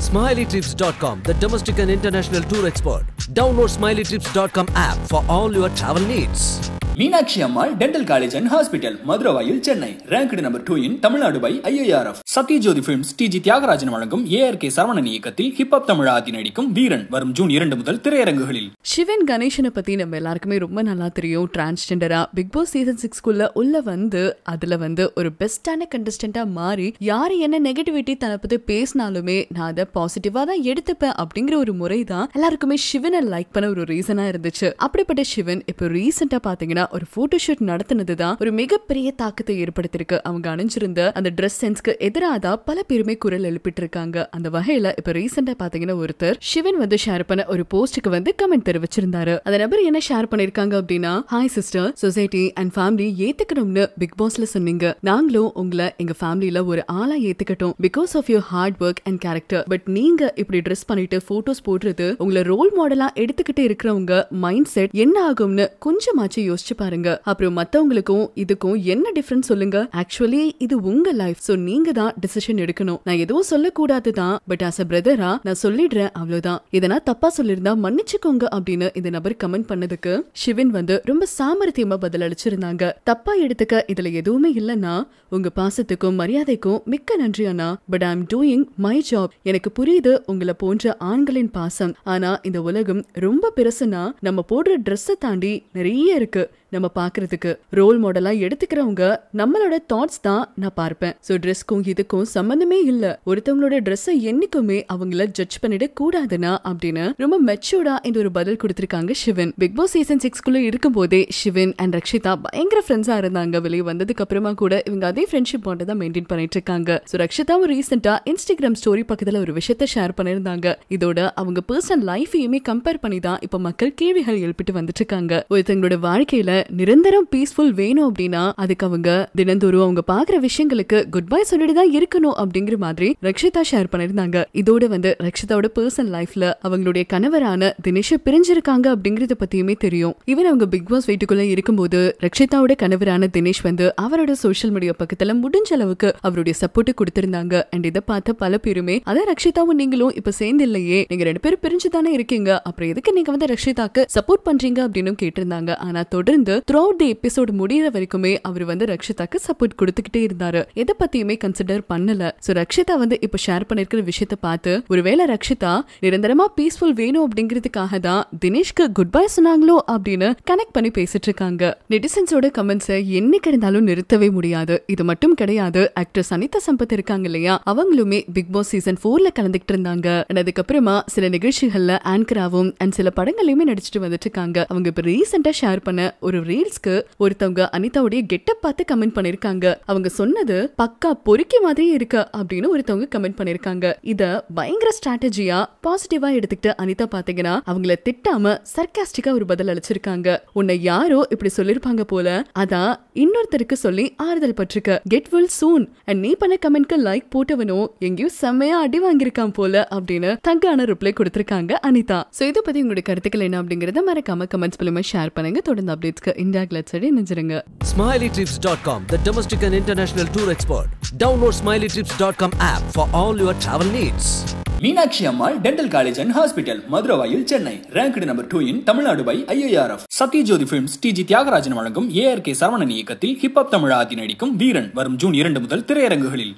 SmileyTrips.com, the domestic and international tour expert. Download SmileyTrips.com app for all your travel needs. Meenakshi Ammal dental college and hospital Maduravoyal Chennai ranked number two in Tamil Nadu by IARF Sathya Jyothi films T G Thyagarajan வழங்கும் AR K Saravanan இயக்கத்தில் hip hop Tamil ஆதி நடிக்கும் வீரன் வரும் June இரண்டு முதல் திரையரங்குகளில் சிவன் கணேசனை பத்தி நம்ம எல்லாருக்குமே ரொம்ப நல்லா தெரியும் டிரான்ஸ்ஜெண்டரா பிக் பாஸ் சீசன் சிக்ஸ்க்குள்ள உள்ள வந்து அதுல வந்து ஒரு பெஸ்டான கண்டஸ்டண்டா மாறி யாரு என்ன நெகட்டிவிட்டி தன்னை பத்தி பேசினாலுமே நான் அதை பாசிட்டிவா தான் எடுத்துப்பேன் அப்படிங்கிற ஒரு முறை தான் எல்லாருக்குமே சிவனை லைக் பண்ண ஒரு ரீசனா இருந்துச்சு அப்படிப்பட்ட சிவன் இப்போ ரீசெண்டா பாத்தீங்கன்னா ஒரு போட்டோ ஷூட் நடத்தினது தான் ஒரு மிகப்பெரிய தாக்கத்தை ஏற்படுத்தியிருக்கு அவங்க அணிஞ்சிருந்த அந்த ட்ரெஸ் சென்ஸ்க்கு எதிராக தான் பல பேருமே குரல் எழுப்பிட்டு இருக்காங்க அந்த வகையில இப்ப ரீசெண்டா பாத்தீங்கன்னா ஒருத்தர் சிவன் வந்து ஷேர் பண்ண ஒரு போஸ்டுக்கு வந்து கமெண்ட் தெரிவிச்சிருந்தாரு அந்த நபர் என்ன ஷேர் பண்ணிருக்காங்க அப்படின்னா hi sister society and family ஏத்துக்கணும்னு பிக் பாஸ்ல சொன்னீங்க நாங்களும் உங்களை எங்க ஃபேமிலில ஒரு ஆளா ஏத்துக்கட்டும் because of your hard work and character but நீங்க இப்படி ட்ரெஸ் பண்ணிட்டு போட்டோஸ் போடுறது உங்களை ரோல் மாடலா எடுத்துக்கிட்டு இருக்கிறவங்க மைண்ட் செட் என்ன ஆகும்னு கொஞ்சமாச்சு யோசிச்சு பாருங்க அப்புறம் மத்தவங்களுக்கும் இதுக்கும் என்ன டிஃபரன்ஸ் சொல்லுங்க ஆக்சுவலி இது உங்க லைஃப் சோ நீங்க தான் டிசிஷன் எடுக்கணும் நான் எதுவும் சொல்லக்கூடாது தான் பட் ஆஸ் அ பிரதரா நான் சொல்லிடுறேன் அவ்வளவுதான் இதை நான் தப்பா சொல்லியிருந்தா மன்னிச்சுக்கோங்க அப்படின்னு இந்த நபர் கமெண்ட் பண்ணதுக்கு சிவன் வந்து ரொம்ப சாமர்த்தியமா பதில் அளிச்சிருந்தாங்க தப்பா எடுத்துக்க இதுல எதுவுமே இல்லைன்னா உங்க பாசத்துக்கும் மரியாதைக்கும் மிக்க நன்றி அண்ணா but I am doing my job எனக்கு புரியுது உங்களை போன்ற ஆண்களின் பாசம் ஆனா இந்த உலகம் ரொம்ப பெருசுனா நம்ம போடுற ட்ரெஸ்ஸை தாண்டி நிறைய இருக்கு நம்ம பாக்குறதுக்கு ரோல் மாடலா எடுத்துக்கிறவங்க நம்மளோட தாட்ஸ் தான் நான் பார்ப்பேன் சோ ட்ரெஸ்க்கும் இதுக்கும் சம்பந்தமே இல்ல ஒருத்தவங்களோட ட்ரெஸ்ஸை என்னைக்குமே அவங்கள ஜட்ஜ் பண்ணிட கூடாதுன்னா அப்படின்னு ரொம்ப மெச்சூர்டா இந்த ஒரு பதில் கொடுத்திருக்காங்க சிவன் பிக் பாஸ் சீசன் சிக்ஸ்குள்ள இருக்கும் போதே சிவன் அண்ட் ரக்ஷிதா பயங்கர ஃப்ரெண்ட்ஸா இருந்தாங்க வெளியே வந்ததுக்கு அப்புறமா கூட இவங்க அதே ஃப்ரெண்ட்ஷிப் பாண்டை தான் மெயின்டைன் பண்ணிட்டு இருக்காங்க சோ ரக்ஷிதாவும் ரீசெண்டா இன்ஸ்டாகிராம் ஸ்டோரி பக்கத்துல ஒரு விஷயத்த ஷேர் பண்ணிருந்தாங்க இதோட அவங்க பர்சனல் லைஃபையுமே கம்பேர் பண்ணி தான் இப்ப மக்கள் கேள்விகள் எழுப்பிட்டு வந்துட்டு இருக்காங்க ஒருத்தங்களோட வாழ்க்கையில நிரந்தரம் பீஸ்ஃபுல் வேணும் அப்படின்னா அதுக்கு அவங்க தினந்தோறும் அவங்க பாக்குற விஷயங்களுக்கு குட் பை சொல்லிட்டு தான் இருக்கணும் அப்படிங்கிற மாதிரி ரக்ஷிதா ஷேர் பண்ணிருந்தாங்க இதோட வந்து ரக்ஷிதாவோட பர்சனல் லைஃப்ல அவங்களுடைய கணவரான தினேஷ் பிரிஞ்சிருக்காங்க அப்படிங்கறத பத்தியுமே தெரியும் ஈவன் அவங்க பிக் பாஸ் வீட்டுக்குள்ள இருக்கும்போது ரக்ஷிதாவோட கணவரான தினேஷ் வந்து அவரோட சோஷியல் மீடியா பக்கத்துல முடிஞ்ச அளவுக்கு அவருடைய சப்போர்ட் கொடுத்திருந்தாங்க அண்ட் இதை பார்த்த பல பேருமே அதான் ரக்ஷிதாவும் நீங்களும் இப்ப சேர்ந்து இல்லையே நீங்க ரெண்டு பேரும் பிரிஞ்சு தானே இருக்கீங்க அப்புறம் எதுக்கு நீங்க வந்து ரக்ஷிதாக்கு சப்போர்ட் பண்றீங்க அப்படின்னு கேட்டிருந்தாங்க ஆனா தொடர்ந்து த்ரூ அவுட் தி எபிசோட் முடியற வரைக்குமே அவர் வந்து ரக்ஷிதாக்கு சப்போர்ட் கொடுத்துக்கிட்டே இருந்தாரு எதை பத்தியுமே கன்சிடர் பண்ணல சோ ரக்ஷிதா வந்து இப்ப ஷேர் பண்ணிருக்கிற விஷயத்த பார்த்து ஒருவேளை ரக்ஷிதா நிரந்தரமா பீஸ்ஃபுல் வேணும் அப்படிங்கிறதுக்காக தான் தினேஷ்க்கு குட் பை சொன்னாங்களோ அப்படின்னு கனெக்ட் பண்ணி பேசிட்டு இருக்காங்க நெட்டிசன்ஸோட கமெண்ட்ஸை என்னைக்கு இருந்தாலும் நிறுத்தவே முடியாது இது மட்டும் கிடையாது ஆக்ட்ரஸ் அனிதா சம்பத் இருக்காங்க இல்லையா அவங்களுமே பிக் பாஸ் சீசன் போர்ல கலந்துகிட்டு இருந்தாங்க And அதுக்கப்புறமா சில நிகழ்ச்சிகள்ல ஆங்கராவும் அண்ட் சில படங்களையுமே நடிச்சிட்டு வந்துட்டு இருக்காங்க அவங்க இப்ப ரீசெண்டா ஷேர் பண்ண ஒரு ரீல்ஸ்க்கு ஒருத்தவங்க அனிதாவுடைய கெட்டப் பார்த்து கமெண்ட் பண்ணிருக்காங்க அவங்க சொன்னது பக்கா பொறுக்கி மாதிரியே இருக்கு அப்படின்னு ஒருத்தவங்க கமெண்ட் பண்ணிருக்காங்க இத பயங்கர ஸ்ட்ராட்டஜியா பாசிட்டிவா எடுத்துக்கிட்டு அனிதா பாத்தீங்கன்னா அவங்கள திட்டாம சர்க்காஸ்டிக்கா ஒரு பதில் அளிச்சிருக்காங்க உன்னை யாரோ இப்படி சொல்லிருப்பாங்க போல அதான் இன்னொருத்தருக்கு சொல்லி ஆறுதல் பட்டிருக்க கெட் வில் சூன் அண்ட் நீ பண்ண கமெண்ட்க்கு லைக் போட்டவனும் எங்கேயும் செம்மையா அடி வாங்கியிருக்கான் போல அப்படின்னு தங்கான ரிப்ளை கொடுத்திருக்காங்க அனிதா சோ இதை பத்தி உங்களுடைய கருத்துக்கள் என்ன அப்படிங்கறத மறக்காம கமெண்ட்ஸ் மூலமா ஷேர் பண்ணுங்க தொடர்ந்து அப்டேட்ஸ்க்கு இந்தியா கிளட்ஸடி நினைச்சிருங்க SmileyTrips.com, the domestic and international tour expert. Download SmileyTrips.com app for all your travel needs. Meenakshi Ammal dental college and hospital Maduravoyal Chennai ranked number two in Tamil Nadu by IARF Sathya Jyothi films T G Thyagarajan வழங்கும் AR K Saravanan இயக்கத்தில் hip hop Tamil ஆதி நடிக்கும் வீரன் வரும் June இரண்டு முதல் திரையரங்குகளில்